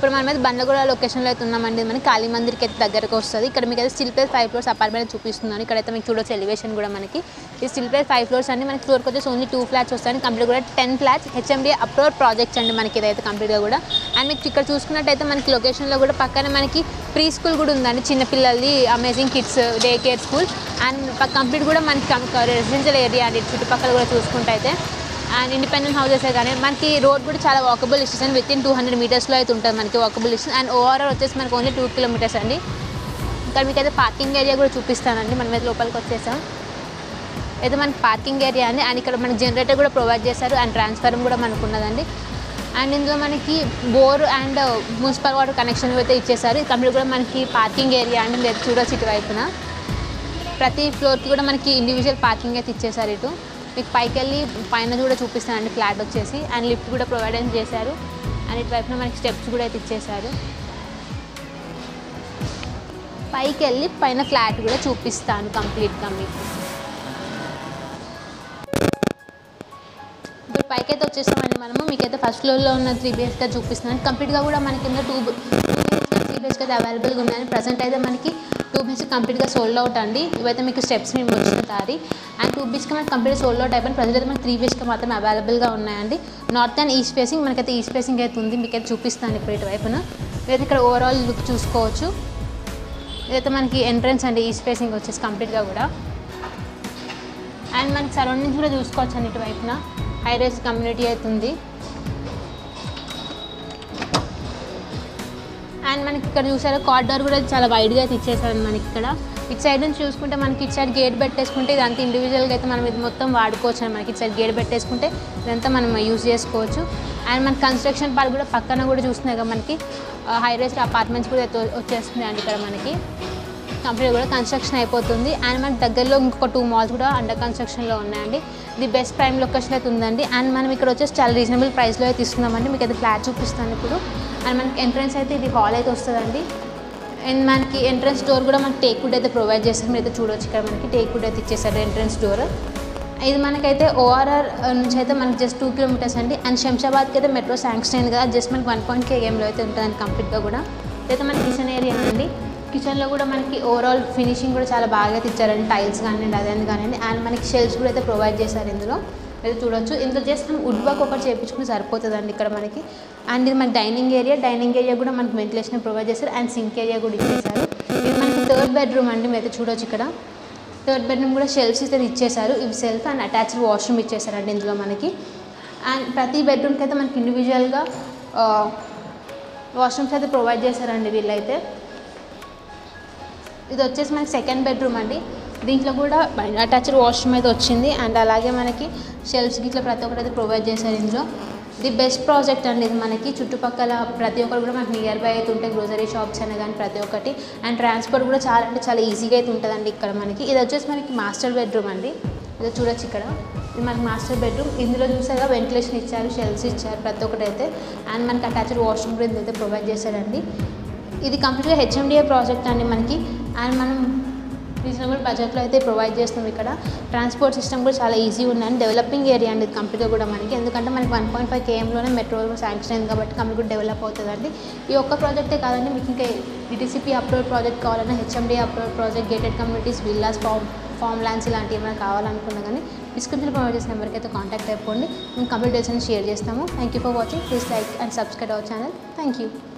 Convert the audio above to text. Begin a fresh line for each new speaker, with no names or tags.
ఇప్పుడు మనం అయితే బండ్లగూడ లొకేషన్లో అయితే ఉన్నామండి మనకి కాళీ మందిర్కి అయితే దగ్గరకు వస్తుంది ఇక్కడ మీకు అయితే still place five floors apartment చూపిస్తున్నాను ఇక్కడైతే మీకు చూడొచ్చు ఎలివేషన్ కూడా మనకి ఈ స్టిల్ ప్లేస్ ఫైవ్ ఫ్లోర్స్ అండి మనకి ఫ్లోర్కి వచ్చేసి ఓన్లీ టూ ఫ్లాట్స్ వస్తాయి కంప్లీట్ కూడా ten flats HMD approved projects అండి మనకి ఇదైతే కంప్లీట్గా కూడా అండ్ మీకు ఇక్కడ చూసుకున్నట్టయితే మనకి లొకేషన్లో కూడా పక్కన మనకి ప్రీ స్కూల్ కూడా ఉందండి చిన్నపిల్లలది amazing kids day care school and complete కూడా మనకి రెసిడెన్షియల్ ఏరియా అండి చుట్టుపక్కల కూడా చూసుకుంటే అయితే అండ్ ఇండిపెండెంట్ హౌసెస్ కానీ మనకి రోడ్ కూడా చాలా walkable distance and within two hundred మీటర్స్లో అయితే ఉంటుంది మనకి వాకబుల్ డిస్టెన్స్ అండ్ ఓవరాల్ వచ్చేసి మనకి ఓన్లీ టూ కిలోమీటర్స్ అండి ఇక్కడ మీకు అయితే పార్కింగ్ ఏరియా కూడా చూపిస్తానండి మనం అయితే లోపలికి వచ్చేసాం అయితే మనకి పార్కింగ్ ఏరియా అండి అండ్ ఇక్కడ మనకి జనరేటర్ కూడా ప్రొవైడ్ చేశారు అండ్ ట్రాన్స్ఫార్మ్ కూడా మనకు ఉన్నదండి అండ్ ఇందులో మనకి bore and municipal water connection అయితే ఇచ్చేసారు ఇది కంప్లీట్ కూడా మనకి పార్కింగ్ ఏరియా అండి మీరు చూడొచ్చు ఇటువైపున ప్రతి ఫ్లోర్కి కూడా మనకి ఇండివిజువల్ పార్కింగ్ అయితే ఇచ్చేసారు ఇటు మీకు పైకి వెళ్ళి పైన కూడా చూపిస్తానండి ఫ్లాట్ వచ్చేసి అండ్ లిఫ్ట్ కూడా ప్రొవైడ్ చేశారు అండ్ ఇటువైపున మనకి స్టెప్స్ కూడా అయితే ఇచ్చేసారు పైకి వెళ్ళి పైన ఫ్లాట్ కూడా చూపిస్తాను కంప్లీట్గా మీకు ఇప్పుడు పైకి అయితే వచ్చేసామండి మనము మీకైతే ఫస్ట్ ఫ్లోర్లో ఉన్న త్రీ బిహెచ్కే చూపిస్తున్నాను కంప్లీట్గా కూడా మనకి కింద టూ త్రీ బిహెచ్కే అయితే అవైలబుల్గా ఉన్నాయని ప్రజెంట్ అయితే మనకి టూ బిహెచ్కే కంప్లీట్గా సోల్డ్ అవుట్ అండి ఇవైతే మీకు స్టెప్స్ మేము వచ్చిన దారి అండ్ టూ బిహెచ్కే మనకి కంప్లీట్ సోల్డ్ అవుట్ అయిపోయింది ప్రజెంట్ అయితే మనకి త్రీ బిహెచ్కే మాత్రం అవైలబుల్గా ఉన్నాయండి నార్త్ అండ్ ఈస్ట్ ఫేసింగ్ మనకైతే ఈస్ట్ ఫేసింగ్ అయితే ఉంది మీకైతే చూపిస్తాను ఇప్పుడు ఇటువైపున ఇదైతే ఇక్కడ ఓవరాల్ లుక్ చూసుకోవచ్చు ఇదైతే మనకి ఎంట్రన్స్ అండి ఈస్ట్ ఫేసింగ్ వచ్చేసి కంప్లీట్గా కూడా అండ్ మనకి సరౌండింగ్స్ కూడా చూసుకోవచ్చు అండి ఇటువైపున హై రైస్ కమ్యూనిటీ అయితే ఉంది అండ్ మనకి ఇక్కడ చూసారు కార్డర్ కూడా చాలా వైడ్గా అయితే ఇచ్చేసారు మనకి ఇక్కడ ఇటు సైడ్ నుంచి చూసుకుంటే మనకి ఇటు సైడ్ గేట్ పెట్టేసుకుంటే ఇదంతా ఇండివిజువల్గా అయితే మనం ఇది మొత్తం వాడుకోవచ్చు అండి మనకి ఇటు సైడ్ గేట్ పెట్టేసుకుంటే ఇదంతా మనం యూజ్ చేసుకోవచ్చు అండ్ మన కన్స్ట్రక్షన్ పార్క్ కూడా పక్కన కూడా చూస్తున్నాయి కదా మనకి హై రైస్ అపార్ట్మెంట్స్ కూడా అయితే వచ్చేస్తున్నాయి అండి ఇక్కడ మనకి కంప్లీట్ కూడా కన్స్ట్రక్షన్ అయిపోతుంది అండ్ మనకి దగ్గరలో ఇంకొక టూ మాల్స్ కూడా అండర్ కన్స్ట్రక్షన్లో ఉన్నాయండి ఇది బెస్ట్ ప్రైమ్ లొకేషన్ అయితే ఉందండి అండ్ మనం ఇక్కడ వచ్చేసి చాలా రీజనబుల్ ప్రైస్లో అయితే ఇస్తున్నామండి మీకు అయితే ఫ్లాట్ చూపిస్తాను ఇప్పుడు అండ్ మనకి ఎంట్రన్స్ అయితే ఇది హాల్ అయితే వస్తుందండి అండ్ మనకి ఎంట్రన్స్ డోర్ కూడా మనకి టేక్ వుడ్ అయితే ప్రొవైడ్ చేస్తారు మీరు అయితే చూడొచ్చు ఇక్కడ మనకి టేక్ వుడ్ అయితే ఇచ్చేసారు ఎంట్రన్స్ డోర్ ఇది మనకైతే ఓఆర్ఆర్ నుంచి అయితే మనకి జస్ట్ టూ కిలోమీటర్స్ అండి అండ్ శంషాబాద్కి అయితే మెట్రో శాంక్షన్ అయింది కదా జస్ట్ మనకి వన్ పాయింట్ కేఎంలో అయితే ఉంటుందండి కంప్లీట్గా కూడా ఇదైతే మన కిచెన్ ఏరియా అండి కిచెన్లో కూడా మనకి ఓవరాల్ ఫినిషింగ్ కూడా చాలా బాగా ఇచ్చారండి టైల్స్ కానివ్వండి అదని కానివ్వండి అండ్ మనకి షెల్ఫ్స్ కూడా అయితే ప్రొవైడ్ చేశారు ఇందులో అయితే చూడొచ్చు ఇందులో జస్ట్ మనం వుడ్ వర్క్ ఒకటి చేయించుకుని సరిపోతుందండి ఇక్కడ మనకి అండ్ ఇది మన డైనింగ్ ఏరియా డైనింగ్ ఏరియా కూడా మనకి వెంటిలేషన్ ప్రొవైడ్ చేశారు అండ్ సింక్ ఏరియా కూడా ఇచ్చేసారు ఇది మనకి థర్డ్ బెడ్రూమ్ అండి మీరు అయితే చూడొచ్చు ఇక్కడ థర్డ్ బెడ్రూమ్ కూడా షెల్ఫ్స్ అయితే ఇచ్చేసారు ఇవి సెల్ఫ్ అండ్ అటాచ్డ్ వాష్రూమ్ ఇచ్చేసారండి ఇందులో మనకి అండ్ ప్రతి బెడ్రూమ్కి అయితే మనకి ఇండివిజువల్గా వాష్రూమ్స్ అయితే ప్రొవైడ్ చేశారండి వీళ్ళైతే ఇది వచ్చేసి మనకి సెకండ్ బెడ్రూమ్ అండి దీంట్లో కూడా అటాచ్డ్ వాష్రూమ్ అయితే వచ్చింది అండ్ అలాగే మనకి షెల్ఫ్స్ ఇట్లా ప్రతి ఒక్కటి అయితే ప్రొవైడ్ చేశారు ఇందులో ఇది బెస్ట్ ప్రాజెక్ట్ అండి ఇది మనకి చుట్టుపక్కల ప్రతి ఒక్కరు కూడా మనకి నియర్ బై అయితే ఉంటాయి గ్రోసరీ షాప్స్ అయినా కానీ ప్రతి ఒక్కటి అండ్ ట్రాన్స్పోర్ట్ కూడా చాలా అంటే చాలా ఈజీగా అయితే ఉంటుందండి ఇక్కడ మనకి ఇది వచ్చేసి మనకి మాస్టర్ బెడ్రూమ్ అండి ఇది చూడొచ్చు ఇక్కడ ఇది మనకి మాస్టర్ బెడ్రూమ్ ఇందులో చూసాగా వెంటిలేషన్ ఇచ్చారు షెల్ఫ్స్ ఇచ్చారు ప్రతి ఒక్కటి అయితే అండ్ మనకి అటాచ్డ్ వాష్రూమ్ కూడా ఇందులో ప్రొవైడ్ చేశారండి ఇది కంప్లీట్గా హెచ్ఎండిఏ ప్రాజెక్ట్ అండి మనకి అండ్ మనం రీజనబుల్ బడ్జెట్లో అయితే ప్రొవైడ్ చేస్తున్నాం ఇక్కడ ట్రాన్స్పోర్ట్ సిస్టమ్ కూడా చాలా ఈజీ ఉందండి డెవలపింగ్ ఏరియా అండి ఇది కంప్లీట్గా కూడా మనకి ఎందుకంటే మనకి వన్ పాయింట్ ఫైవ్ కేఎంలోనే మెట్రో శాంక్షన్ అయింది కాబట్టి కంప్లీట్ కూడా డెవలప్ అవుతుందండి ఈ ఒక్క ప్రాజెక్టే కాదండి మీకు ఇంకా డిటీసీపీ అప్రూవల్ ప్రాజెక్ట్ కావాలన్నా HMD approval project gated communities villas farm farm lands ఇలాంటివి ఏమైనా కావాలనుకున్నా కానీ డిస్క్రిప్షన్లో ప్రొవైడ్ చేసిన నెంబర్కి అయితే కాంటాక్ట్ అయిపోండి మేము కంప్లీట్ డీటెయిల్స్ షేర్ చేస్తాము thank you for watching please like and subscribe our channel thank you